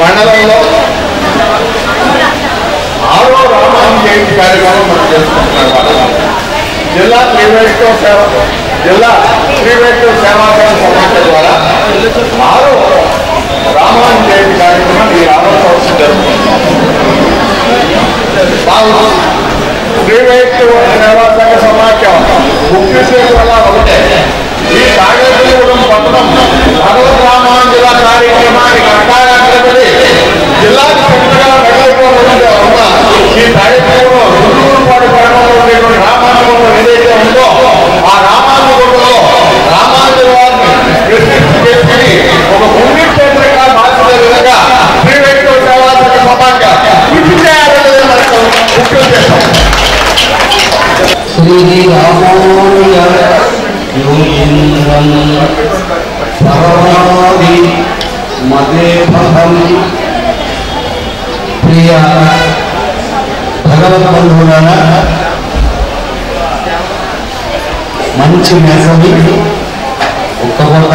మండలంలో ఆరో రామాయణ జయంతి కార్యక్రమం మనం చేసుకుంటున్నాం ఇవాళ. జిల్లా శ్రీ వైష్ణవ సేవ జిల్లా శ్రీ వైష్ణవ సేవాగ్రహ సమాఖ్య ద్వారా ఆరో రామాయణ జయంతి కార్యక్రమం ఈ ఆరో సంవత్సరం జరుపుకుంటున్నాం మాకు శ్రీ వైష్ణవ సేవా సంఘ సమాఖ్య ముఖ్య ఉద్దేశం వల్ల ఒకటే ఈ కాగేశ్వరం పట్టణం భగవత్ రామానుజుల కార్యక్రమానికి అడ్డాగ్రపడి జిల్లాకు పెద్దగా నగరైపోవడం ఉన్న ఈ కార్యక్రమంలో రుజువుపాటి గ్రామంలో ఉండేటువంటి రామానుజం ఏదైతే ఉందో ఆ రామానుజంలో రామానుజుల వారిని ప్రసిద్ధి చేసుకుని ఒక పుణ్యక్షేత్రంగా మార్చే విధంగా శ్రీ వెంకట సేవా సంఘ సమాఖ్య కృషి చేయాలనేది మనకు ముఖ్య ఉద్దేశం శ్రీరామోయ యోగీంద్రం పరమాది మదేభం ప్రియ భగవద్బంధువులారా మంచి మెసవి ఒక్క పూట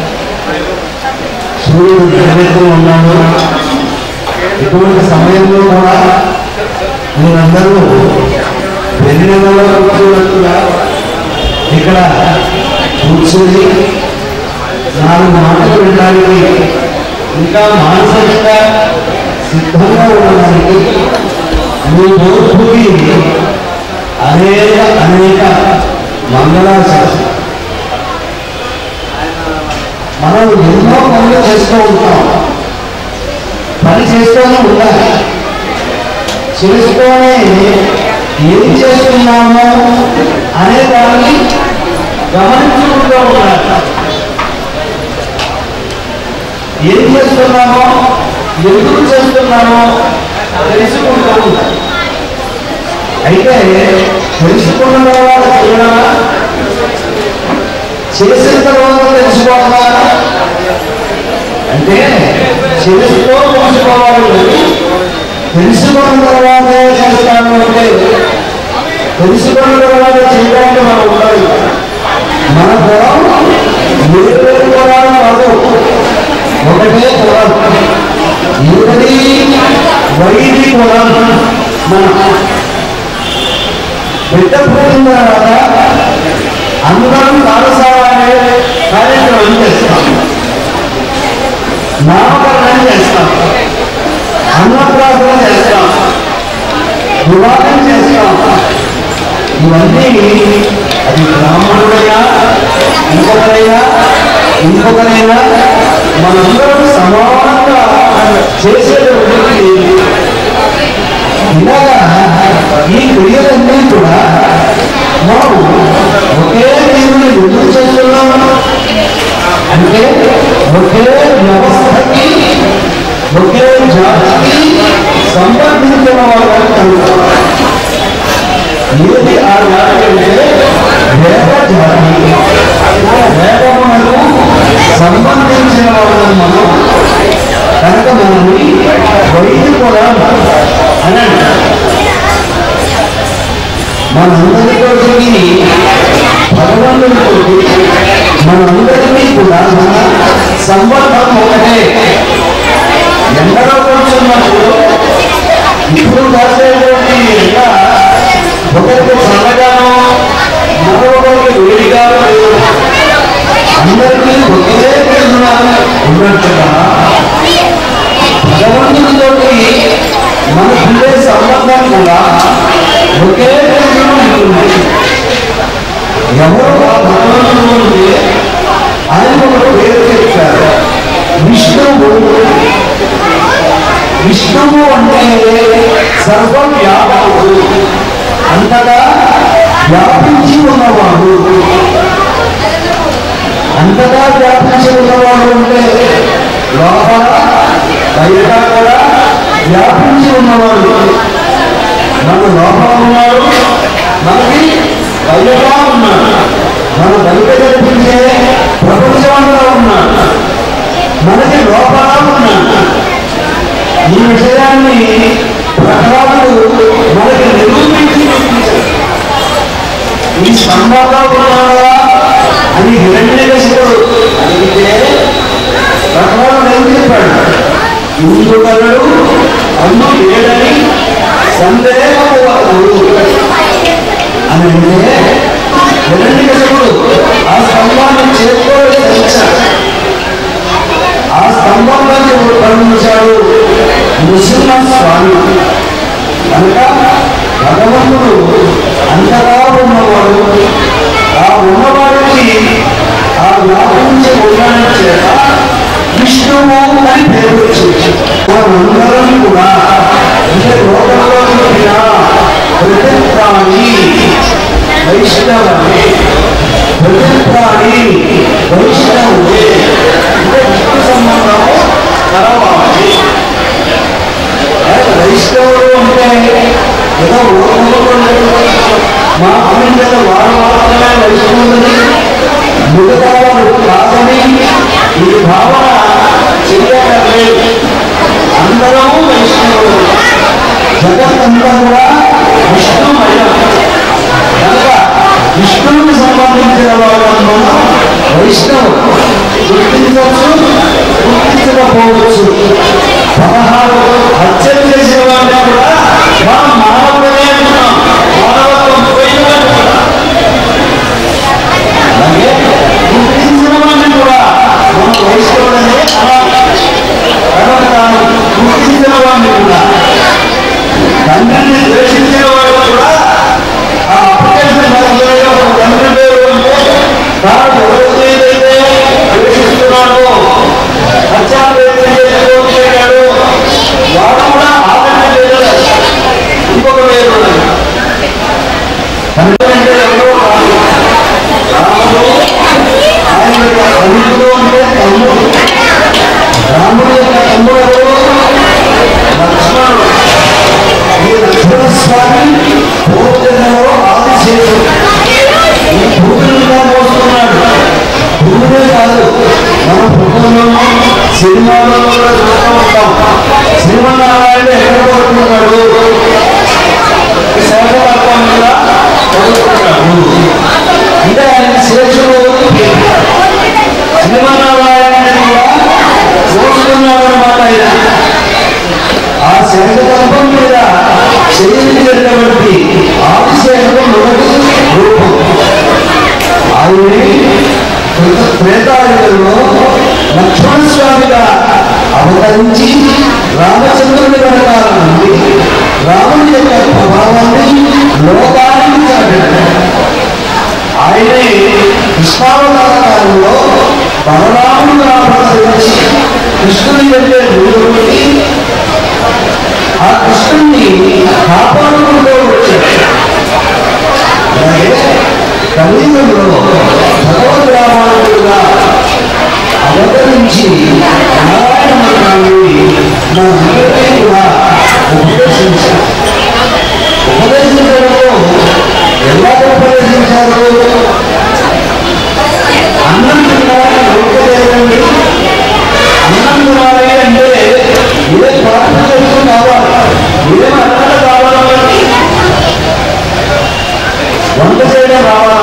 సూర్యుడు నిలబెడుతూ ఉన్నాడు ఇటువంటి సమయంలో కూడా మీరందరూ వెన్నెలలో కూర్చున్నట్టుగా ఇక్కడ కూర్చొని నాలుగు మాటలు వినడానికి ఇంకా మానసికంగా సిద్ధంగా ఉండడానికి మీ తోర్పుకి అనేక అనేక మంగళాశాసనం మనం ఎన్నో పనులు చేస్తూ ఉంటాం పని చేస్తూనే ఉండాలి చేస్తూనే ఏం చేస్తున్నామో అనే దాన్ని గమనించుకుంటూ ఉండాలి ఏం చేస్తున్నామో ఎందుకు చేస్తున్నామో తెలుసుకుంటూ ఉండాలి అయితే తెలుసుకున్న తర్వాత చేయడమా చేసిన తర్వాత తెలుసుకోవాలా అంటే చేస్తూ తెలుసుకోవాలి కానీ తెలుసుకున్న తర్వాతే చేస్తాను అంటే తెలుసుకున్న తర్వాత చేయడానికి మనం ఉండాలి మన పొలం వేరు పొలాలు కాదు ఒకటే పొలం ఏది వైది పొలం మన బిడ్డ పుట్టిన తర్వాత అందరం కాలసాలనే కార్యక్రమం చేస్తాం నామకరణం చేస్తాం అన్నప్రాసన చేస్తాం వివాహం చేస్తాం ఇవన్నీ అది బ్రాహ్మణుడైనా ఇంకొకరైనా ఇంకొకరైనా మనందరం సమానంగా చేసేటువంటి ఇలాగా ఈ క్రియలన్నీ కూడా మనం ఒకే దేవుని ఎందుకు చేస్తున్నాం అంటే ఒకే వ్యవస్థకి ఒకే జాతికి సంబంధించిన వాళ్ళని కలుగుతాం ఏది ఆ జాతి అంటే వేద జాతి ఆ వేదమునకు సంబంధించిన వాళ్ళని మనం కనుక మనల్ని వైద్య కూడా అని అంటారు మనందరితోటి భగవంతుడితోటి మనందరికీ కూడా మన సంబంధం ఒకటే ఎండలో కూర్చున్నప్పుడు ఇప్పుడు కాసేటువంటి ఎండ ఒకరికి చల్లగానో మరొకరికి వేడిగానో లేదు. అందరికీ ఒకే ప్రేమ ఉన్నట్టుగా భగవంతుడితోటి మనకుండే సంబంధం కూడా ఒకే ప్రేమ ఉంటుంది ఎవరు ఆ భగవంతుడు ఉంటే ఆయన ఒక పేరు చెప్పారు విష్ణువు విష్ణువు అంటే సర్వవ్యాపకుడు అంతగా వ్యాపించి ఉన్నవాడు అంతగా వ్యాపించి ఉన్నవాడు అంటే లోపల బయట కూడా వ్యాపించి ఉన్నవాడు మన లోపల ఉన్నాడు మనకి బయట ఉన్నాడు మన బయట కనిపించే ప్రపంచంలో ఉన్నాడు మనకి లోపల ఉన్నాడు ఈ విషయాన్ని ప్రహ్లాదుడు మనకి నిరూపించి చూపించాడు ఈ స్తంభంలో ఉన్నాడా అని హిరణ్యకశిపుడు అడిగితే ప్రహ్లాదుడు ఏం చెప్పాడు ఇందుకలడు అన్ను లేడని సందేహపడదు అని అంటే హిరణ్యకశిపుడు ఆ స్తంభాన్ని చేతిలో ధరించాడు ఆ స్తంభంలోకి కరుణించాడు నృసింహస్వామి కనుక భగవంతుడు అంతగా ఉన్నవాడు ఆ ఉన్నవాడికి ఆ వ్యాపించే ఉండడం చేత విష్ణువు అని పేరు వచ్చింది మనందరం కూడా అంటే లోకంలో పుట్టిన ప్రతి ప్రాణి వైష్ణవమే ప్రతి ప్రాణి వైష్ణవుడే అంటే విష్ణు సంబంధము కలవాలి వైష్ణవుడు అంటే ఏదో లోకంలో మా అమ్మించిన వారు మాత్రమే వైష్ణవులని మిగతా వారు కాదని ఈ భావన చేయలేదు అందరము వైష్ణవులు జగత్తంతా కూడా విష్ణుమయం కనుక విష్ణువుకి సంబంధించిన వాళ్ళను వైష్ణవు గుర్తించవచ్చు గుర్తించకపోవచ్చు పదహారు హత్యలు చేసే వాళ్ళని కూడా మనం మానవులనే అంటున్నాం మానవత్వం పోయిందని అంటున్నాం. అలాగే గుర్తించిన వాళ్ళని కూడా మనం వైష్ణవులనే అనాలి కనుక తాను గుర్తించిన వాడిని కూడా తండ్రిని ద్వేషించిన వాడు కూడా ఆ అప్లికేషన్ మధ్యలో ఒక తండ్రి పేరు ఉంటే తాను ఎవరితో ఏదైతే ద్వేషిస్తున్నాడో హత్యాప్రయత్నం చేసుకోగలిగాడు వాడు కూడా ఆ తండ్రి పేరు ఇంకొక పేరు ఉన్నది తండ్రి అంటే ఎవరో కాదు రాముడు ఆయన యొక్క తమ్ముడు అంటే తమ్ముడు రాముడు యొక్క తమ్ముడు ఎవరు? లక్ష్మణుడు ఈ లక్ష్మణ స్వామి భూజనంలో ఆదిశేషుడు ఈ భూమిగా మోస్తున్నాడు భూమే కాదు మన పుట్టంలో సినిమాలో కూడా చూస్తూ ఉంటాం సినిమా నారాయణ ఎక్కడ పడుతున్నాడు సేవకత్వం మీద పడుతున్నాడు అంటే ఆయన శేషుడు సినిమా నారాయణ కూడా చూస్తున్నాడు అన్నమాట ఆయన ఆ శంఖతత్వం మీద చేయించినటువంటి ఆదిశేషం మొదటి రూపం ఆయనే త్రేతాయుగంలో లక్ష్మణ స్వామిగా అవతరించి రామచంద్రుని వెనకాల నుండి రాముని యొక్క ప్రభావాన్ని లోకానికి చాటాడు ఆయనే కృష్ణావతార కాలంలో బలరాముడు అవతరించి కృష్ణుని వెళ్ళే గురువుకి ఆ కృష్ణుణ్ణి కాపాడుకుంటూ వచ్చాడు అలాగే కలియుగంలో భగవద్ రామానుడుగా అవతరించి నారాయణ మంత్రాన్ని నా అందరికీ కూడా ఉపదేశించారు ఉపదేశించడంలో ఎలా ఉపదేశించారు అన్నం తినాలని లోకదేవండి అన్నం తినాలి అంటే ఏ ప్రార్థన చేస్తూ కావాలి ఏం అన్నం కావాలి వంట చేయడం రావాలా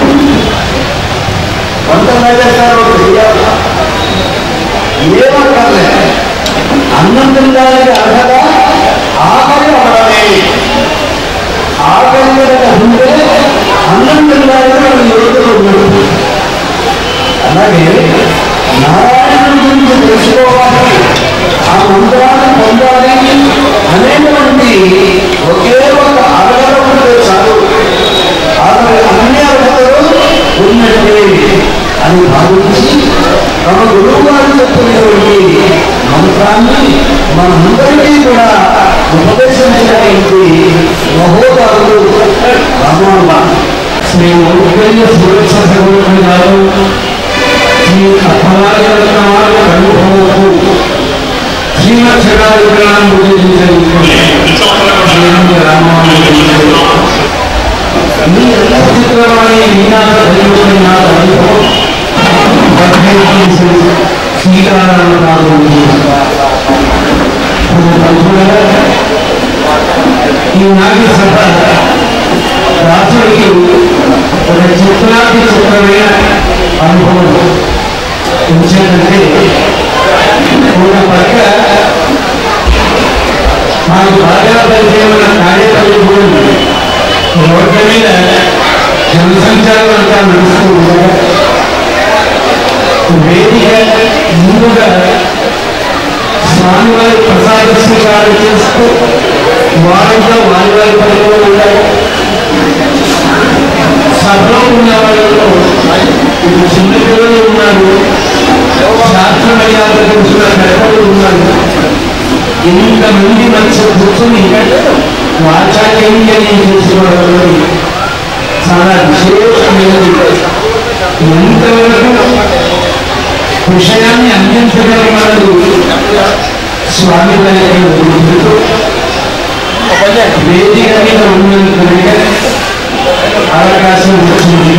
వంట ఎలా చేస్తారో తెలియాలా ఏమక్కర్లే అన్నం తినడానికి అర్హత ఆకలి అవడమే ఆకలి కనుక ఉంటే అన్నం తినడానికి మనం యోగ్యత ఉండదు అలాగే నారాయణుడి గురించి తెలుసుకోవాలి ఆ మంత్రాన్ని పొందాలి అనేటువంటి ఒకే ఒక అర్హత ఉంటే చాలు అతని అన్ని అర్హతలు ఉన్నట్టే అని భావించి తమ గురువు గారు చెప్పినటువంటి మంత్రాన్ని మనందరికీ కూడా ఉపదేశించడానికి మహోదారులు రామాను శ్రీ ఉదయ సురక్ష సగోత్రి గారు శ్రీ అపరాధ అనుభవకు శ్రీమక్షరాధికరణం ఉపదేశించడానికి రామాను మీ ಎಲ್ಲ ಚಿತ್ರವಾಣಿ ನೀನಾದ ದೈವನಾದ ಅನುಭವ ಬದ್ಧೀಕರಿಸಿ ఈ నాటి సభ రాత్రికి ఒక చిత్రాతి చిత్రమైన అనుభవం ఉంచేదంటే ఒక పక్క నాకు బాగా పరిచయమైన కార్యపల్లి కూడా రోడ్ల మీద జనసంచారం అంతా నడుస్తూ ఉండగా వేదిక ముందుగా స్వామివారి ప్రసాద స్వీకారం చేస్తూ వారంతా వారి వారి పనిలో ఉండాలి సభలో ఉన్న వాళ్ళలో ఇప్పుడు చిన్న పిల్లలు ఉన్నారు శాస్త్ర మర్యాద తెలిసిన పెద్దలు ఉన్నారు ఇంతమంది మధ్య కూర్చొని వాచాల్యం చేసిన వాళ్ళు చాలా విశేషమైనది ఎంతవరకు విషయాన్ని అందించగలగలదు స్వామి వేదిక మీద ఉన్నందుకు అవకాశం వచ్చింది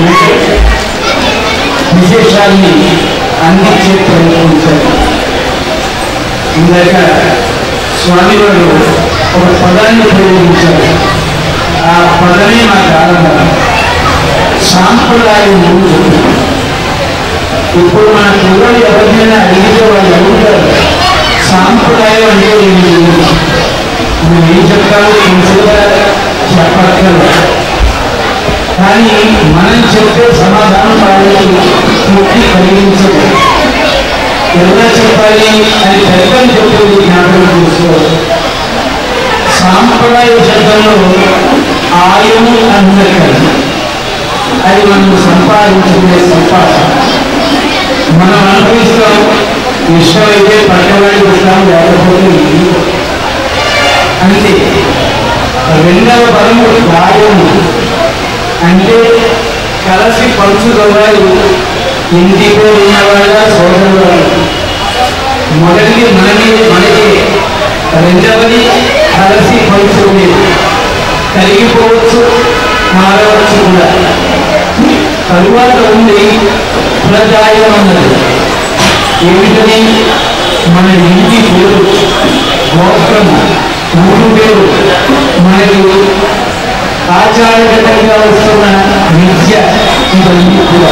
విశేషాన్ని అందించే ప్రయత్నించారు ఇందాక స్వామి వారు ఒక పదాన్ని ఉపయోగించారు ఆ పదమే మా కారణం సాంప్రదాయం ఇప్పుడు మన పిల్లలు ఎవరినైనా అడిగితే వాళ్ళు అడుగుతారు సాంప్రదాయం అంటే ఏమి నువ్వు ఏం చెప్తావు తెలుసుగా చెప్పక్కర్లేదు కానీ మనం చెప్పే సమాధానం వాళ్ళకి తృప్తి కలిగించదు ఎలా చెప్పాలి అని పెద్దలు చెప్పేది జ్ఞాపకం చేసుకోవాలి సాంప్రదాయ శబ్దంలో ఆయుము అందరికీ అది మనం సంపాదించుకునే సంపాదన మనం అనుభవిస్తాం ఇష్టమైతే పట్టవాడికి ఇస్తాం లేకపోతే లేదు. అంతే రెండవ పదము గాయము అంటే కలిసి పంచుకోవాలి ఇంటిలో ఉన్నవాళ్ళ సోదరులు మొదటిది మనకి మనకి రెండవది కలిసి పంచుకునేది కలిగిపోవచ్చు మారవచ్చు కూడా తరువాత ఉంది ప్రజాయం అన్నది ఏమిటని మన ఇంటి పేరు గోత్రం ఊరు పేరు మనకి ఆచారగతంగా వస్తున్న విద్య ఇవన్నీ కూడా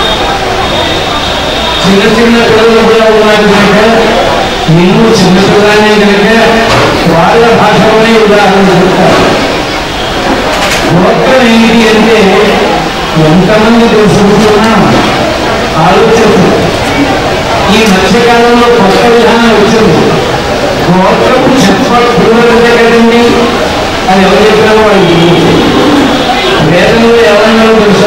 చిన్న చిన్న పిల్లలు కూడా ఉన్నారు కనుక నేను చిన్న పిల్లనే కనుక వాళ్ళ భాషలోనే ఉదాహరణ చెప్తారు గోత్రం ఏంటి అంటే ఎంతమంది తెలుసుకుంటున్నా ఆలోచిస్తుంది ఈ మధ్యకాలంలో కొత్త విధానం వచ్చింది గోత్రపు చెప్పాలి పిల్లలంటే కదండి అని ఎవరు చెప్పారో వాళ్ళు తెలియదు. వేదంలో ఎవరన్నారో తెలుసా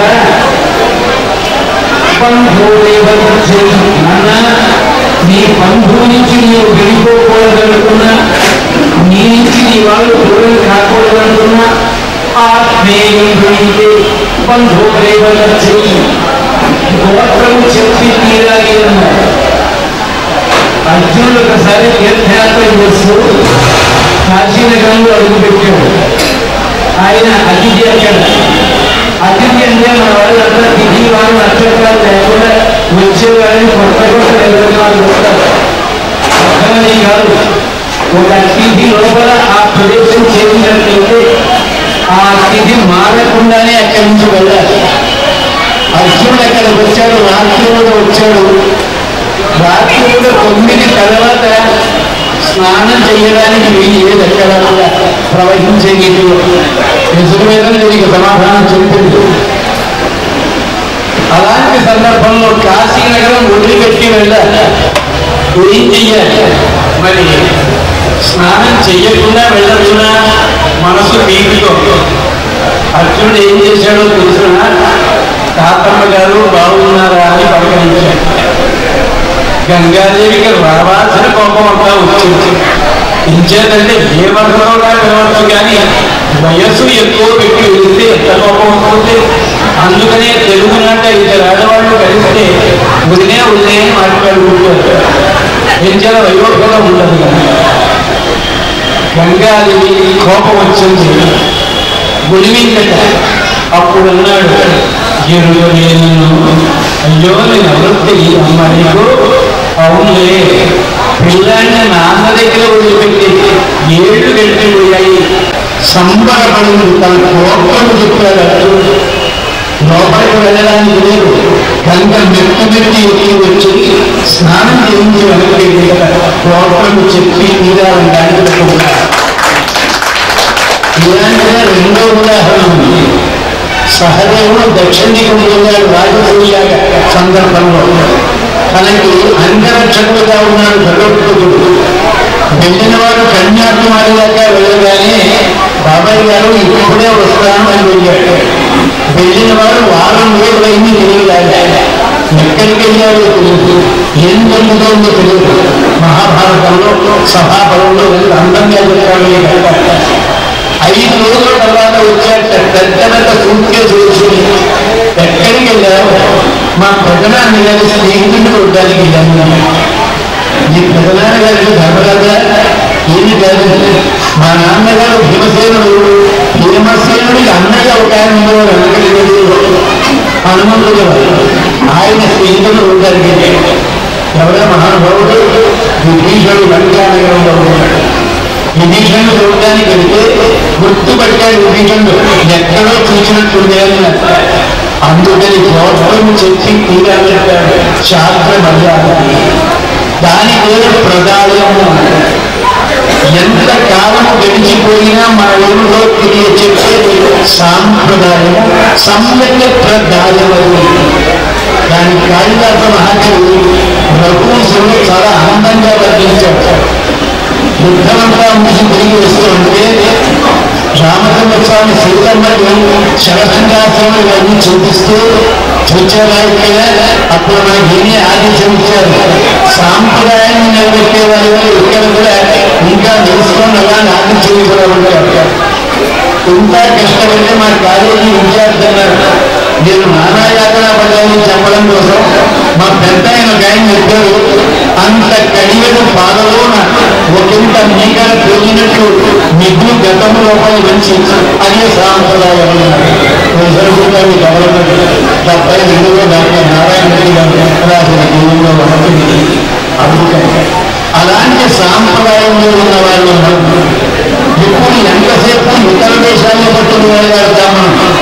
బంధువులేవరు చేసి నాన్న నీ బంధువు నుంచి నీవు వెళ్ళిపోకూడదనుకున్నా నీ నుంచి నీ వాళ్ళు దూరం కాకూడదనుకున్నా ఆత్మీయుడితే బంధువులేవరు చేయి గోత్రము చెప్పి తీరాలి అన్నారు అర్జునుడు ఒకసారి తీర్థయాత్ర చేస్తూ కాశీనగరంలో అడుగుపెట్టాడు ఆయన అతిథి అక్కడ అతిథి అంటే మన వాళ్ళంతా తిథి వారు నక్షత్రాలు లేకుండా వచ్చే వాళ్ళని కొత్త కొత్త ఎవరి వాళ్ళు వస్తారు అర్థమని కాదు ఒక అతిథి లోపల ఆ ప్రదేశం చేసినట్లయితే ఆ అతిథి మారకుండానే అక్కడి నుంచి వెళ్ళాలి అర్జునుడు అక్కడికి వచ్చాడు రాత్రి కూడా వచ్చాడు రాత్రి కూడా తొమ్మిది తర్వాత స్నానం చేయడానికి వీలు లేదు ఎక్కడ కూడా ప్రవహించే నీటిలో యజుర్వేదం దీనికి సమాధానం చెప్పింది అలాంటి సందర్భంలో కాశీ నగరం వదిలిపెట్టి వెళ్ళాలి ఏం చెయ్యాలి మరి స్నానం చెయ్యకుండా వెళ్ళకుండా మనసు వీధిలో అర్జునుడు ఏం చేశాడో తెలుసునా తాతమ్మ గారు బాగున్నారా అని పలకరించాడు గంగాదేవికి రావాల్సిన కోపం అంతా వచ్చింది ఇంచేతంటే ఏ వర్గంలో పిలవచ్చు కానీ వయస్సు ఎక్కువ పెట్టి వెళితే ఎంత కోపం వస్తుంది అందుకనే తెలుగు నాట ఇద్దరు ఆడవాళ్ళు కలిస్తే వదిలే వదిలే అని మాట్లాడుకుంటారు ఎంచాల వయోగతం ఉండదు కానీ గంగాదేవి కోపం వచ్చింది గుడివిందట అప్పుడు అన్నాడు ఎరుగు నేను అయ్యో నేను ఎవరికి అమ్మ నీకు అవునులే పిల్లాన్ని నాన్న దగ్గర వదిలిపెట్టి ఏళ్ళు వెళ్ళిపోయాయి సంబరపడింది తన కోపం చెప్పాడు అర్జునుడు. లోపలికి వెళ్ళడానికి లేదు గంగ మెట్టు మెట్టి ఎక్కి వచ్చి స్నానం చేయించి వెనక్కి కోపం చెప్పి తీరాలని దానికి పెట్టుకున్నాడు ఇలాంటిదే రెండో ఉదాహరణ ఉంది సహదేవుడు దక్షిణ దిక్కుకు వెళ్ళాడు రాజసూయాగ సందర్భంలో తనకి అంగరక్షకుడుగా ఉన్నాడు భగవద్గీతుడు వెళ్ళిన వాడు కన్యాకుమారి దాకా వెళ్ళగానే బాబాయ్ గారు ఇప్పుడే వస్తాను అని వెళ్ళాడు వెళ్ళిన వాడు వారం రోజులైంది తిరిగి రాగాడు ఎక్కడికి వెళ్ళాడో తెలియదు ఏం జరుగుతుందో తెలియదు మహాభారతంలో సభాపరంలో వెళ్ళి అందంగా చెప్పాడు ఈ కథ. ఐదు రోజుల తర్వాత వచ్చాక పెద్ద పెద్ద సూట్కే చూసుకుని ఎక్కడికి వెళ్ళారు మా ప్రజనాన్ని కలిసి స్నేహితుడిని కొట్టడానికి వెళ్ళాను ఈ ప్రజనాన్న గారికి ధర్మరాజా ఏమి కాదు మా నాన్నగారు భీమసేనుడు భీమసేనుడికి అన్నయ్య ఒక ఆయన ఉండేవారు వెనకటి హనుమంతుడు ఆయన స్నేహితుడు ఉండడానికి ఎవరైనా మహానుభావుడు విభీషణుడు లంకానగరంలో ఉన్నాడు విభీషణుడు చూడడానికి వెళితే గుర్తుపట్టాడు విభీషణుడు ఎక్కడో చూసినట్టుంది అని అందుకని గౌరవం చెప్పి తీరాలంటాడు శాస్త్ర మర్యాద దాని పేరు ప్రదాయము ఎంత కాలం గడిచిపోయినా మన ఊరిలో తిరిగి చెప్పేది సాంప్రదాయం సమ్యక్ ప్రదాయమది దాని కాళిదాస మహాకవి రఘువంశంలో చాలా ఆనందంగా వర్ణించాడు యుద్ధమంతా ముగిసి తిరిగి వస్తుంటే రామచంద్ర స్వామి సీతమ్మకి శరభంగాశ్రమం ఇవన్నీ చూపిస్తూ చూచారా ఇక్కడ అప్పుడు మనకి ఏమీ ఆదేశం ఇచ్చారు సాంప్రదాయాన్ని నిలబెట్టే వాళ్ళు ఇక్కడ కూడా ఇంకా తెలుసుకొని అలానే ఆదేశం కూడా ఉంటారు ఇంకా కష్టపడితే మా కాలేజీ ఇన్ఛార్జ్ అన్నారు నేను నానా యాత్ర పడ్డాయని చెప్పడం కోసం మా పెద్ద ఆయన ఒక ఆయన చెప్పారు అంత కడియడు పాదలోన ఒకంత మీగడ పెరిగినట్టు మిగులు గతం రూపాయలు మంచి అదే సాంప్రదాయం సరుకుంటారు గవర్నమెంట్ డెబ్బై రెండులో డాక్టర్ నారాయణ రెడ్డి గారు రాసిన జీవంలో ఉంటుంది అందుకని అలాంటి సాంప్రదాయంలో ఉన్న వాళ్ళు ఉన్నారు. ఇప్పుడు ఎంతసేపు ఇతర దేశాల్లో పట్టుకుని వెళ్ళగలుగుతాము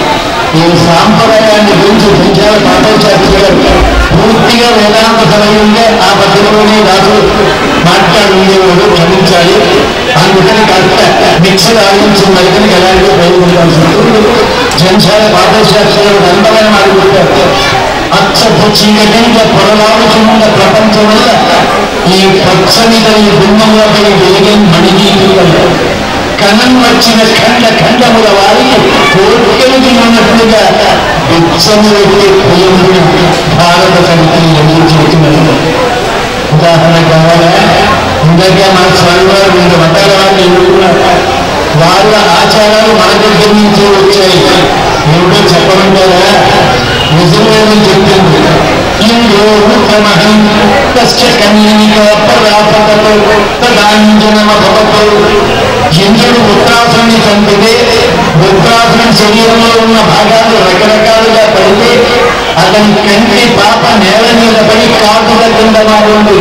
ఈ సాంప్రదాయాన్ని గురించి పెంచాలి పాఠశాస్త్రి గారు పూర్తిగా వేదాంత సమయంలో ఆ పద్ధతిలోనే రాజు మాట్లాడుండేవాడు క్షమించాలి అందుకని కాస్త మిక్సర్ ఆలోచించిన వైద్యునికి ఎలాంటి ప్రయోగించాల్సి ఉంటుంది జంశాల పాఠశాస్త్రి గారు అందమైన మాట్లాడతారు అచ్చపు చీకటిగా పొరలాడుతున్న ప్రపంచం వల్ల ఈ పచ్చని ఈ బింబంలోపై వెలిగే మణిగీతులు కనం వచ్చిన ఖండ ఖండముల వారికి కోరికలు ఉన్నట్లుగా బిచ్చము వ్యక్తి ప్రియుడు భారత సమితి ఎందుకు చెబుతున్నారు ఉదాహరణ కావాలా ఇందాక మన స్వామి వారు రెండు మతాల వారిని ఎన్నుకున్నారు వాళ్ళ ఆచారాలు మన దగ్గర నుంచి వచ్చాయి ఏమిటో చెప్పమంటారా నిజమేమని చెప్పింది ఇందో ఉత్తమహం తస్య కన్యనిక పరాపతతో తదాంజనమ భవతో ఇంద్రుడు ఉత్తరాసుని చంపితే ఉత్తరాసుని శరీరంలో ఉన్న భాగాలు రకరకాలుగా పడితే అతని కంటి పాప నేల మీద పడి కాటుల కింద మారింది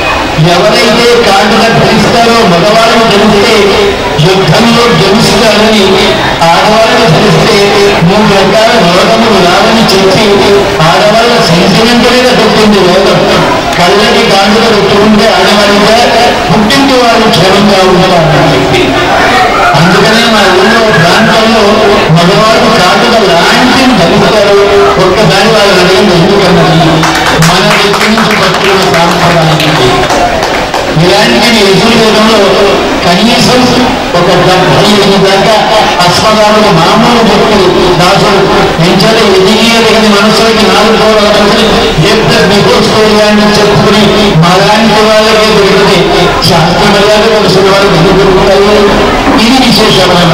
ఎవరైతే కాటుల ధరిస్తారో మగవాళ్ళని ధరిస్తే యుద్ధంలో గెలుస్తారని ఆడవాళ్ళని ధరిస్తే మూడు రకాల రోగములు రావని చెప్పి ఆడవాళ్ళ సెంటిమెంటల్గా పెట్టింది వేదం కళ్ళకి కాటులు పెట్టుకుంటే ఆడవాళ్ళగా పుట్టింటి వాళ్ళు క్షేమంగా ఉంటారని చెప్పి అందుకనే మా ఊళ్ళో ప్రాంతంలో మగవాళ్ళు కాటుక లాంటిని ధరిస్తారు ఒక్కసారి వాళ్ళు అడిగింది ఎందుకన్నది మన దగ్గర నుంచి పట్టుకున్న సాంప్రదాయానికి ఇలాంటివి ఎదుర్కోవడంలో కనీసం ఒక డెబ్బై ఎనిమిది దాకా అస్మదాములు మామూలు వ్యక్తులు దాసుడు ఎంచలే ఎదిగి ఎదిగని మనసులకి నాలుగు కోవాలి ఎంత బిగోసుకోవాలి చెప్పుకుని మలాంటి వాళ్ళకే దొరికితే శాస్త్ర మర్యాద తెలిసిన వాళ్ళు ఎందుకు దొరుకుతాయి ఇది విశేషమైన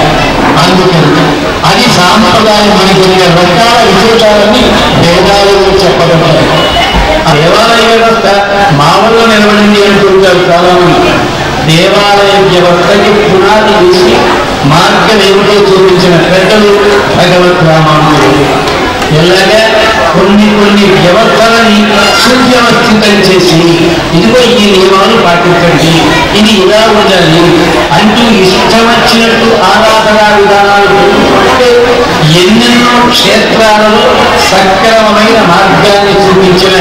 అందుకని అది సాంప్రదాయం మనకి ఇన్ని రకాల విశేషాలన్నీ వేదాలలో చెప్పబడ్డాయి ఆ దేవాలయ వ్యవస్థ మామూలుగా నిలబడింది అంటుంటారు చాలా మంది దేవాలయ వ్యవస్థకి పునాది వేసి మార్గం ఏమిటో చూపించిన పెద్దలు భగవత్ రామానుజుడు ఎలాగా కొన్ని కొన్ని వ్యవస్థలని సువ్యవస్థితం చేసి ఇదిగో ఈ నియమాలు పాటించండి ఇది ఇలా ఉండాలి అంటూ ఇష్టం వచ్చినట్టు ఆరాధనా విధానాలు పెట్టుకుంటే ఎన్నెన్నో క్షేత్రాలలో సక్రమమైన మార్గాన్ని చూపించిన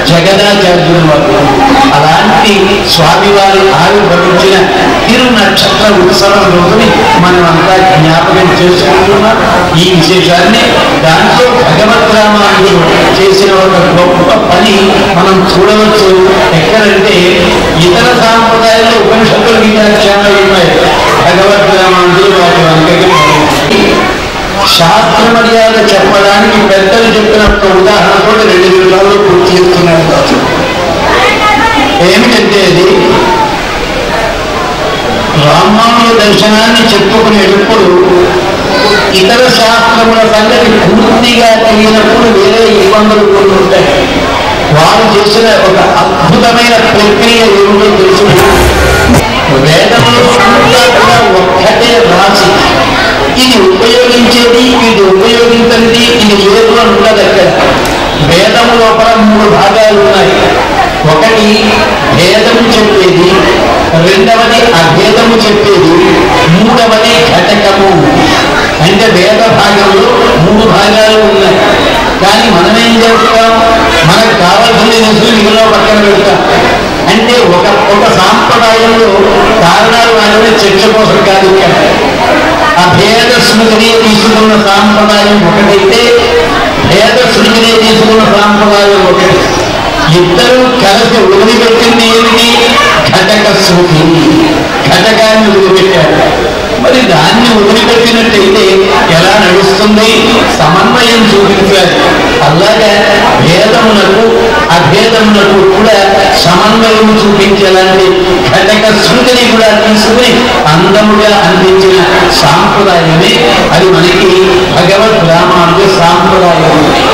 జగదాచార్యులు వారు అలాంటి స్వామివారి ఆవిర్భవించిన తిరు నక్షత్ర నక్షత్ర ఉత్సవం రోజుని మనం అంతా జ్ఞాపకం చేసుకుంటున్నాం ఈ విశేషాన్ని దాంట్లో భగవద్ రామానుజుడు చేసిన ఒక గొప్ప పని మనం చూడవచ్చు ఎక్కడంటే ఇతర సాంప్రదాయాల్లో ఉపనిషత్తులు గీతాక్షాలు ఉన్నాయి భగవద్ రామానుజుడు వాటి వంకకి శాస్త్ర మర్యాద చెప్పడానికి పెద్దలు చెప్పిన ఒక ఉదాహరణతో రెండు నిమిషాల్లో పూర్తి చేస్తున్నాడు ఏమిటంటే అది రామానుజ దర్శనాన్ని చెప్పుకునేటప్పుడు ఇతర శాస్త్రముల సంగతి పూర్తిగా తెలియనప్పుడు వేరే ఇబ్బందులు కొన్ని ఉంటాయి వారు చేసిన ఒక అద్భుతమైన ప్రక్రియ ఏమిటో తెలుసు వేదంలో అంతా కూడా ఒక్కటే రాసి ఇది ఉపయోగించేది ఇది ఉపయోగించనిది ఇది లేదు అని ఉండదు అక్కడ వేదము లోపల మూడు భాగాలు ఉన్నాయి ఒకటి భేదము చెప్పేది రెండవది అభేదము చెప్పేది మూడవది ఘటకము అంటే వేద భాగంలో మూడు భాగాలు ఉన్నాయి కానీ మనం ఏం చేస్తాం మనకు కావాల్సింది నిధులు మిగిలిన పక్కన పెడతాం అంటే ఒక ఒక సాంప్రదాయంలో కారణాలు వాళ్ళని చర్చ కోసం కాదు ఇక్కడ అభేద స్మృతిని తీసుకున్న సాంప్రదాయం ఒకటైతే భేద స్మృతిని తీసుకున్న సాంప్రదాయం ఒకటి ఇద్దరు కలిసి వదిలిపెట్టింది ఏమిటి ఘటక స్మృతి ఘటకాన్ని వదిలిపెట్టారు మరి దాన్ని వదిలిపెట్టినట్టయితే ఎలా నడుస్తుంది సమన్వయం చూపించాలి అలాగే భేదములకు అభేదములకు కూడా సమన్వయం చూపించేలాంటి ఘటక శృతిని కూడా తీసుకుని అందముగా అందించిన సాంప్రదాయమే అది మనకి భగవద్ రామానుజ సాంప్రదాయం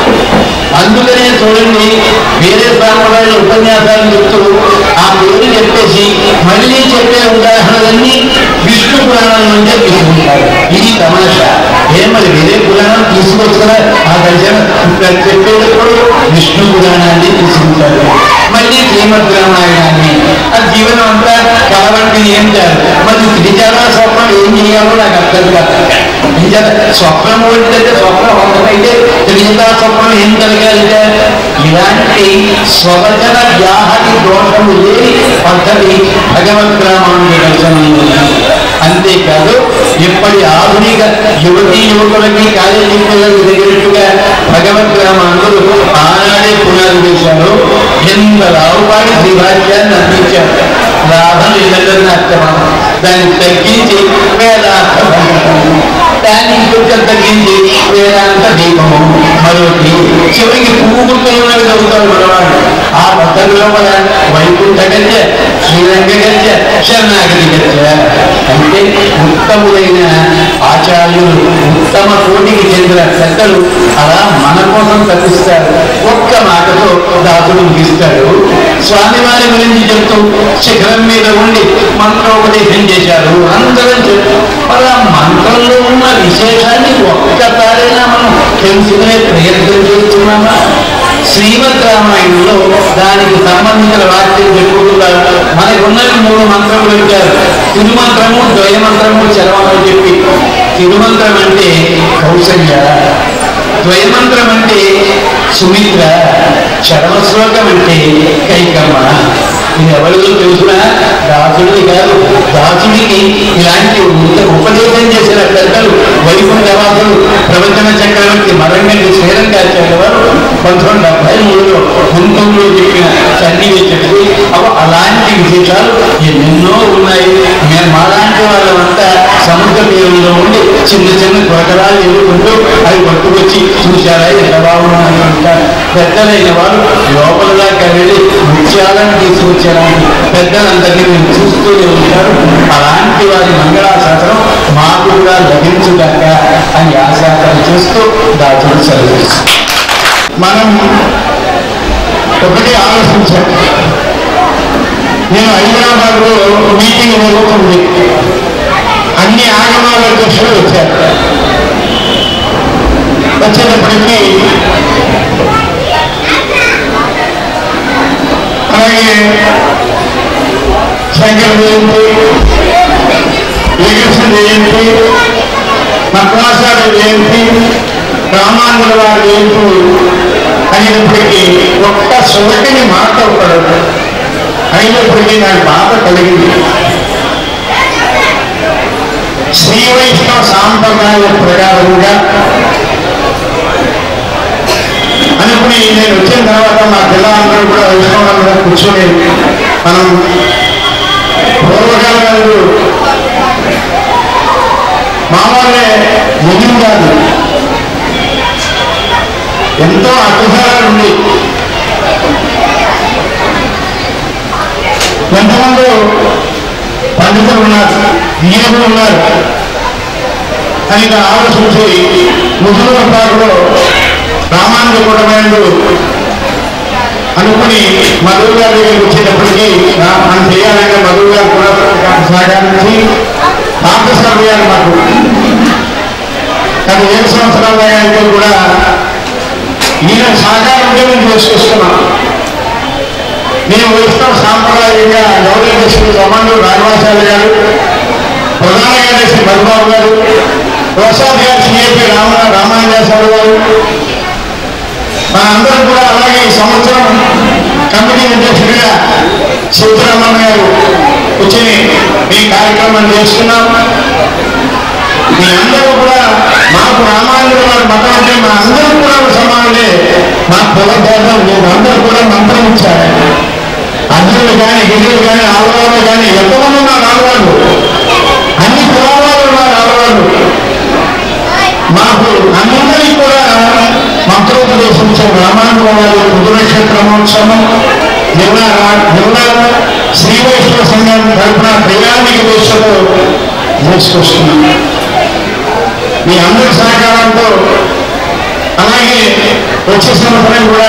అందుకనే చూడండి వేరే సాంప్రదాయాల ఉపన్యాసాలు చెప్తూ ఆ పేరు చెప్పేసి మళ్ళీ చెప్పే ఉదాహరణలన్నీ విష్ణు పురాణం నుండే తీసుకుంటారు ఇది తమాషా ఏం మరి వేరే పురాణం తీసుకొచ్చుకున్నా ఆ దర్శనం చెప్పేటప్పుడు విష్ణు పురాణాన్ని తీసుకుంటారు మళ్ళీ శ్రీమద్ రామాయణాన్ని ఆ జీవనం అంతా కలవంటి ఏం చేయాలి మరి త్రిజాల స్వప్నం ఏం చేయాలో నాకు అర్థం కాదు నిజంగా స్వప్నం ఏంటంటే స్వప్నం ఒకటైతే త్రిజా స్వప్నం ఏం కలిగాలంటే ఇలాంటి స్వవచన వ్యాహతి దోషము లేని పద్ధతి భగవద్ రామానుజ దర్శనంలో ఉంది. అంతేకాదు ఇప్పటి ఆధునిక యువతీ యువకులకి కాలేజీ పిల్లలకు దగ్గరట్టుగా భగవద్ రామానుడు ఆనాడే పునర్వేశాలు ఎంత రావుపాటి శ్రీభాష్యాన్ని అందించారు రాధను ఇళ్ళని అర్థమనం దాన్ని తగ్గించి వేదాంత భంగము. దాన్ని ఇంకొంచెం తగ్గించి వేదాంత దీపము మరొకటి చివరికి పువ్వు గుర్తులు ఉన్నవి చదువుతాడు మనవాడు ఆ పద్ధతిలో మన వైకుంఠ గజ్జ శ్రీరంగ గజ్జ శరణాగతి గజ్జ అంటే ఉత్తములైన ఆచార్యులు ఉత్తమ కోటికి చెందిన పెద్దలు అలా మన కోసం తప్పిస్తారు ఒక్క మాటతో దాసుడు ముగిస్తాడు స్వామివారి గురించి చెప్తూ శిఖరం మీద ఉండి మంత్రోపదేశం చేశారు అందరం చెప్తూ మరి ఆ మంత్రంలో ఉన్న విశేషాన్ని ఒక్కసారైనా మనం తెలుసుకునే ప్రయత్నం చేస్తున్నామా శ్రీమద్ రామాయణంలో దానికి సంబంధించిన వాక్యం చెప్పుకుంటారు మనకు ఉన్నవి మూడు మంత్రములు ఇచ్చారు తిరుమంత్రము ద్వయమంత్రము చరమని చెప్పి తిరుమంత్రం అంటే కౌసల్య ద్వయమంత్రం అంటే సుమిత్ర చరమ శ్లోకం అంటే కైకమ్మ ఇది ఎవరిదో తెలుసునా దాసుడిని కాదు దాసుడికి ఇలాంటి ఉప- ఉపదేశం చేసిన పెద్దలు వైకుంఠవాసులు ప్రవచన చక్రవర్తి మరంగంటి శ్రీరంగాచార్య వారు పంతొమ్మిది డెబ్బై మూడులో గుంటూరులో చెప్పిన సన్నివేశంకి అవ అలాంటి విశేషాలు ఎన్నెన్నో ఉన్నాయి మేము మాలాంటి వాళ్ళమంతా సముద్ర తీరంలో ఉండి చిన్న చిన్న కొరకరాలు ఎదుర్కొంటూ అవి పట్టుకొచ్చి చూశారా ఎంత బాగున్నాయి అంటారు పెద్దలైన వారు లోపల దాకా వెళ్ళి ముత్యాలను తీసుకొచ్చారని పెద్దలందరినీ మేము చూస్తూనే ఉంటారు అలాంటి వారి మంగళాశాసనం మాకు కూడా లభించుగాక అని ఆశాసనం చేస్తూ దాచుడు సెలవు మనం ఒకటి ఆలోచించాం నేను హైదరాబాద్ లో మీటింగ్ జరుగుతుంది అన్ని ఆగమాల అధ్యక్షులు వచ్చారు వచ్చేటప్పటికి అలాగే శంకర జయంతి శ్రీకృష్ణ జయంతి మద్రాసాల జయంతి రామానుజుల వారి జయంతి అయినప్పటికీ ఒక్క సొగటిని మాట్లాడతాడు అయినప్పటికీ నాకు బాధ కలిగింది వైష్ణవ సాంప్రదాయ ప్రకారంగా అనుకుని నేను వచ్చిన తర్వాత మా పిల్లలందరూ కూడా వైష్ణవులందరూ కూర్చొని మనం పూర్వకాలంలో మామూలే ముగిం కాదు ఎంతో అద్భుతాలు ఉంది ఎంతమంది పండితులు ఉన్నారు జ్ఞానులు ఉన్నారు అని ఇక్కడ ఆలోచించి ముసలి పాటలో రామానుజ కుటుంబాలు అనుకుని మధువు గారి దగ్గరికి వచ్చేటప్పటికి నా- మనం చేయాలంటే మధువు గారు కూడా సహకరించి పాఠశాల వేయాలి మాకు గత ఏడు సంవత్సరాల అయితే కూడా ఈయన సహకారంతో మేము చేసుకొస్తున్నాం మేము వైష్ణవ సాంప్రదాయంగా గౌరవ రమణులు రాఘవాచార్య గారు ప్రధాన కార్యదర్శి మధుబాబు గారు ప్రసాద్ గారు సిఏపీ రామ రామానుజాచార్య గారు మనందరం కూడా అలాగే ఈ సంవత్సరం కమిటీ అధ్యక్షుడిగా శివరామన్ గారు వచ్చి ఈ కార్యక్రమం చేస్తున్నాం మీ అందరూ కూడా మాకు రామానుజుల వారి మతం అంటే మా అందరూ కూడా సమానులే మా కులభేదం లేదు అందరూ కూడా మంత్రం ఇచ్చారు అర్జునులు కానీ గిరిలు కానీ ఆడవాళ్ళు కానీ ఎంతమంది ఉన్నారు ఆడవాళ్ళు అన్ని కులాల వాళ్ళు ఉన్నారు ఆడవాళ్ళు మాకు అందరికీ కూడా మంత్రోపదేశం రామానుజుల వారి రుద్ర నక్షత్ర మహోత్సవం జిల్లా జిల్లా శ్రీ వైష్ణవ సంఘం తరఫున ప్రయాణిక దేశంలో చేసుకొస్తున్నాం మీ అందరి సహకారంతో అలాగే వచ్చే సంవత్సరం కూడా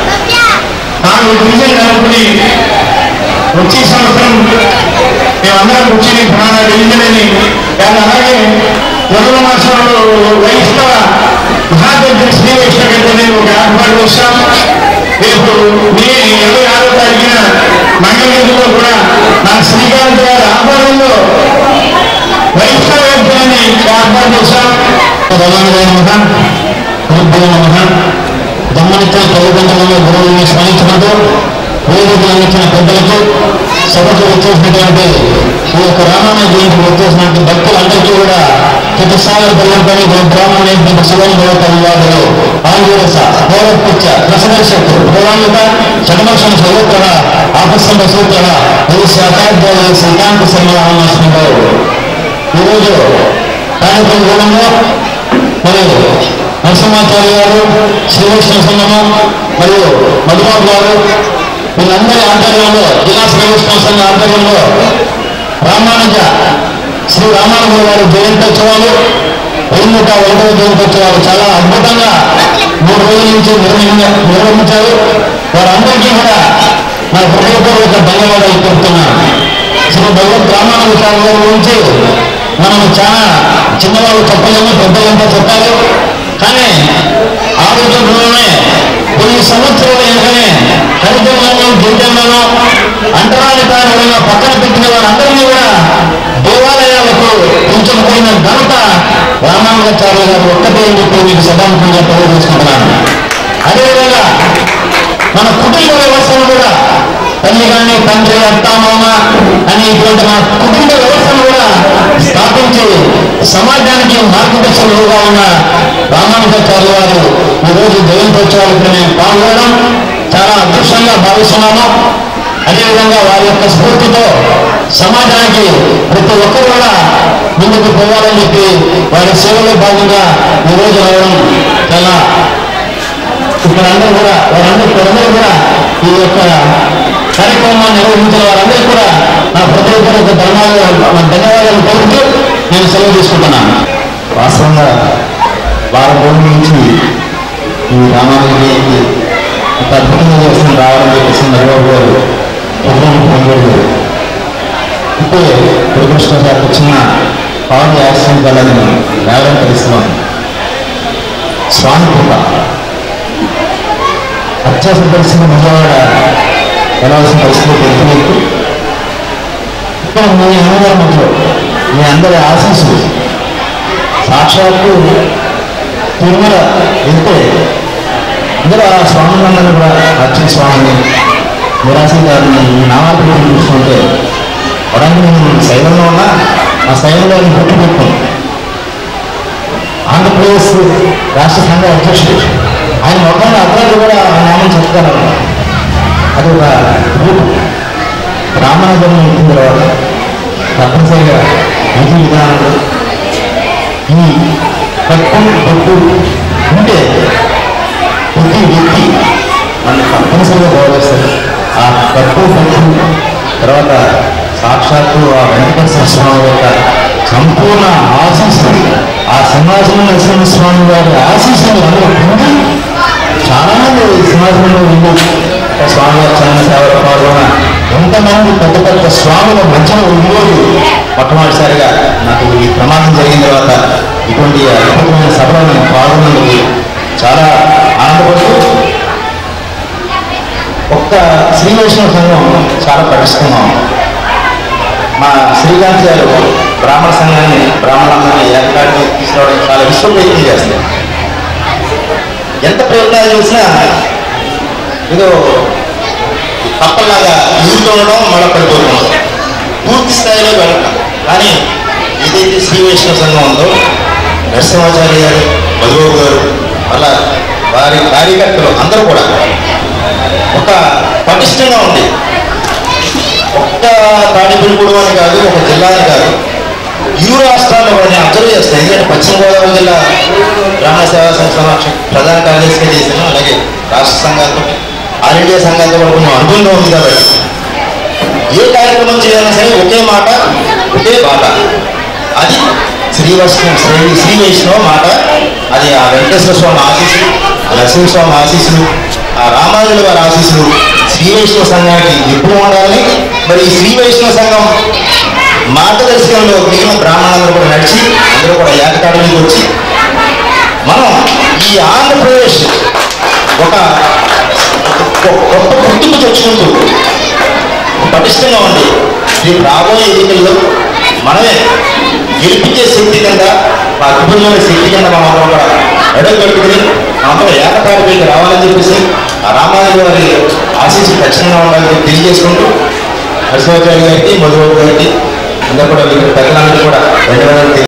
నాలుగు డివిజన్ కలుపుకుని వచ్చే సంవత్సరం మేమందరం కూర్చొని ప్రాణ డివిజన్ అని కానీ అలాగే మొదల మాసంలో వైష్ణవ మహాదగ్ర శ్రీ వైష్ణవ గంటని ఒక ఏర్పాటు చేస్తాం రేపు మే ఇరవై ఆరో తారీఖున మంగళగిరిలో కూడా నా శ్రీకాంత్ గారి ఆధ్వర్యంలో వైష్ణవ యజ్ఞాన్ని ఏర్పాటు చేశాం నమః గురుభ్యో నమః దమ్మనిచ్చిన తల్లిదండ్రులను గురువుని స్మరించుకుంటూ వేదికలను ఇచ్చిన పెద్దలకు సభకు వచ్చేసినటువంటి ఈ యొక్క రామాయణ జయంతికి వచ్చేసినటువంటి భక్తులందరికీ కూడా చతుస్సాగర పర్యంతని బ్రాహ్మణ శివం భగవత్ ఆంధ్రస గౌరవపిచ్చ రసదర్శకు భగవాన్యుత షడమక్షణ సర్వత్ర ఆపస్సంభ సూత్ర ఈ శాఖాధ్యాయ శ్రీకాంత శర్మ ఈరోజు కార్యక్రమం మూలంలో మరి నరసింహాచార్య గారు శ్రీకృష్ణ సంఘము మరియు మధుబాబు గారు వీళ్ళందరి ఆధ్వర్యంలో జిల్లా శ్రీకృష్ణ సంఘ ఆధ్వర్యంలో రామానుజ శ్రీ రామానుజ గారి జయంతోత్సవాలు రెండు నూట ఒకటవ జయంతోత్సవాలు చాలా అద్భుతంగా మూడు రోజుల నుంచి నిర్వహించ- నిర్వహించారు వారందరికీ కూడా నా హృదయపూర్వక ధన్యవాదాలు తెలుపుతున్నాను శ్రీ భగవద్ రామానుజ స్వామి గారి గురించి మనం చాలా చిన్నవాళ్ళు చెప్పలేము పెద్దలంతా చెప్పారు కానీ ఆ రోజుల్లోనే కొన్ని సంవత్సరాల వెనుకనే హరిజనులను గిరిజనులను అంటరాని కారణంగా పక్కన పెట్టిన వారందరినీ కూడా దేవాలయాలకు ఉంచకపోయిన ఘనత రామానుజాచార్య గారు ఒక్కటే అని చెప్పి మీకు సభాముఖంగా తెలియజేసుకుంటున్నాను అదేవిధంగా మన కుటుంబ వ్యవస్థను కూడా తల్లి కానీ తండ్రి అత్త మామ అని ఇటువంటి మన కుటుంబ వ్యవస్థను కూడా స్థాపించి సమాజానికి మార్గదర్శకులుగా ఉన్న రామానుజాచార్య వారు ఈరోజు జయంతోత్సవాలకు మేము పాల్గొనడం చాలా అదృష్టంగా భావిస్తున్నాము అదేవిధంగా వారి యొక్క స్ఫూర్తితో సమాజానికి ప్రతి ఒక్కరు కూడా ముందుకు పోవాలని చెప్పి వారి సేవలో భాగంగా ఈరోజు రావడం చాలా ఇక్కడ అందరూ కూడా వారందరూ ఇక్కడందరూ కూడా ఈ యొక్క కార్యక్రమాన్ని నిర్వహించిన వారందరూ కూడా నా హృదయపూర్వక ధన్యవాదాలు ధన్యవాదాలు తెలుపుతూ నేను సెలవు తీసుకుంటున్నాను వాస్తవంగా వారం రోజుల నుంచి ఈ రామాలయానికి ఒక అద్భుతంగా చేస్తున్న రావడం చెప్పేసి మరిబాబు గారు ప్రోగ్రాం పొందలేదు ఇప్పుడే దురదృష్టం గారికి వచ్చిన పవన్ యాక్సిడెంట్ వల్లని రావడం తెలుస్తున్నాను స్వామి కృప అత్యవసర పరిస్థితి విజయవాడ వెళ్ళవలసిన పరిస్థితి తెలియదు ఇక్కడ మీ అన్నగారు మీ అందరి ఆశీస్సులు సాక్షాత్తు తిరుమల వెళ్తే అందరూ ఆ స్వాములందరూ కూడా అర్చన స్వామిని నిరాశ గారిని ఈ నామాల గురించి చూస్తుంటే వడంగి నేను శైలంలో ఉన్నా ఆ శైలంలో పుట్టి పెట్టుకుని ఆంధ్రప్రదేశ్ రాష్ట్ర సంఘ అధ్యక్షుడు ఆయన మొత్తం అర్థాలు కూడా ఆ నామం చెప్తారు అది ఒక రూపం బ్రాహ్మణ జన్మ ఎత్తిన తర్వాత తప్పనిసరిగా విధి విధానాలు ఈ కట్టు బొట్టు ఉంటే ప్రతి వ్యక్తి నన్ను తప్పనిసరిగా గౌరవిస్తారు ఆ కట్టు బొట్టు తర్వాత సాక్షాత్తు ఆ వెంకటేశ్వర స్వామి యొక్క సంపూర్ణ ఆశీస్సులు ఆ సింహాసనం నరసింహ స్వామి వారి ఆశీస్సులు అందరూ పొంది చాలా మంది సింహాసనంలో వెళ్ళి స్వామివారి చరణ సేవలు పాల్గొన ఎంతమంది పెద్ద పెద్ద స్వాముల మధ్యన ఉండిపోయి మొట్టమొదటిసారిగా నాకు ఈ ప్రమాదం జరిగిన తర్వాత ఇటువంటి అద్భుతమైన సభలో నేను పాల్గొన్నందుకు చాలా ఆనందపడుతూ ఒక్క శ్రీ వైష్ణవ సంఘం చాలా పటిష్టంగా ఉంది మా శ్రీకాంత్ గారు బ్రాహ్మణ సంఘాన్ని బ్రాహ్మణాన్ని ఏర్పాటు తీసుకురావడానికి చాలా విశ్వ ప్రయత్నం చేస్తారు ఎంత ప్రయత్నాలు చేసినా ఏదో తప్పలాగా ఊరుకోవడం మళ్ళీ పడిపోవడం పూర్తి స్థాయిలో వెళ్ళడం కానీ ఏదైతే శ్రీ వైష్ణవ సంఘం ఉందో నరసింహాచార్య గారు మధుబాబు గారు అలా వారి కార్యకర్తలు అందరూ కూడా ఒక పటిష్టంగా ఉంది ఒక్క తాడిపిడిగూడెం అని కాదు ఒక జిల్లా అని కాదు ఇరు రాష్ట్రాల్లో కూడా నేను అబ్జర్వ్ చేస్తాను ఎందుకంటే పశ్చిమ గోదావరి జిల్లా బ్రాహ్మణ సేవా సంస్థ సమక్షం ప్రధాన కార్యదర్శిగా చేశాను అలాగే రాష్ట్ర సంఘాలతో ఆల్ ఇండియా సంఘాలతో కూడా కొంచెం అనుబంధం ఉంది కాబట్టి ఏ కార్యక్రమం చేయాలన్నా సరే ఒకే మాట ఒకే బాట అది శ్రీ వైష్ణవ శ్రీ శ్రీ వైష్ణవ మాట అది ఆ వెంకటేశ్వర స్వామి ఆశీస్సులు ఆ నరసింహస్వామి ఆశీస్సులు ఆ రామానుజుల వారి ఆశీస్సులు శ్రీ వైష్ణవ సంఘానికి ఎప్పుడు ఉండాలని మరి ఈ శ్రీ వైష్ణవ సంఘం మార్గదర్శకంలో మిగిలిన బ్రాహ్మణులందరూ కూడా నడిచి అందరూ కూడా ఏకతాడులకు వచ్చి మనం ఈ ఆంధ్రప్రదేశ్ ఒక ఒక గొప్ప గుర్తింపు తెచ్చుకుంటూ పటిష్టంగా ఉంది రేపు రాబోయే ఎన్నికల్లో మనమే గెలిపించే శక్తి కింద మా అద్భుతమైన శక్తి కింద మనం అందరం కూడా అడుగు కట్టుకుని మనందరం ఏకతాటిపైకి రావాలని చెప్పేసి ఆ రామారాజు వారి ఆశీస్సు ఖచ్చితంగా ఉండాలని చెప్పి తెలియజేసుకుంటూ నరసింహాచార్య గారికి మధుబాబు గారికి అందరూ కూడా వీరి పెద్దలందరూ కూడా ధన్యవాదాలు తెలియ-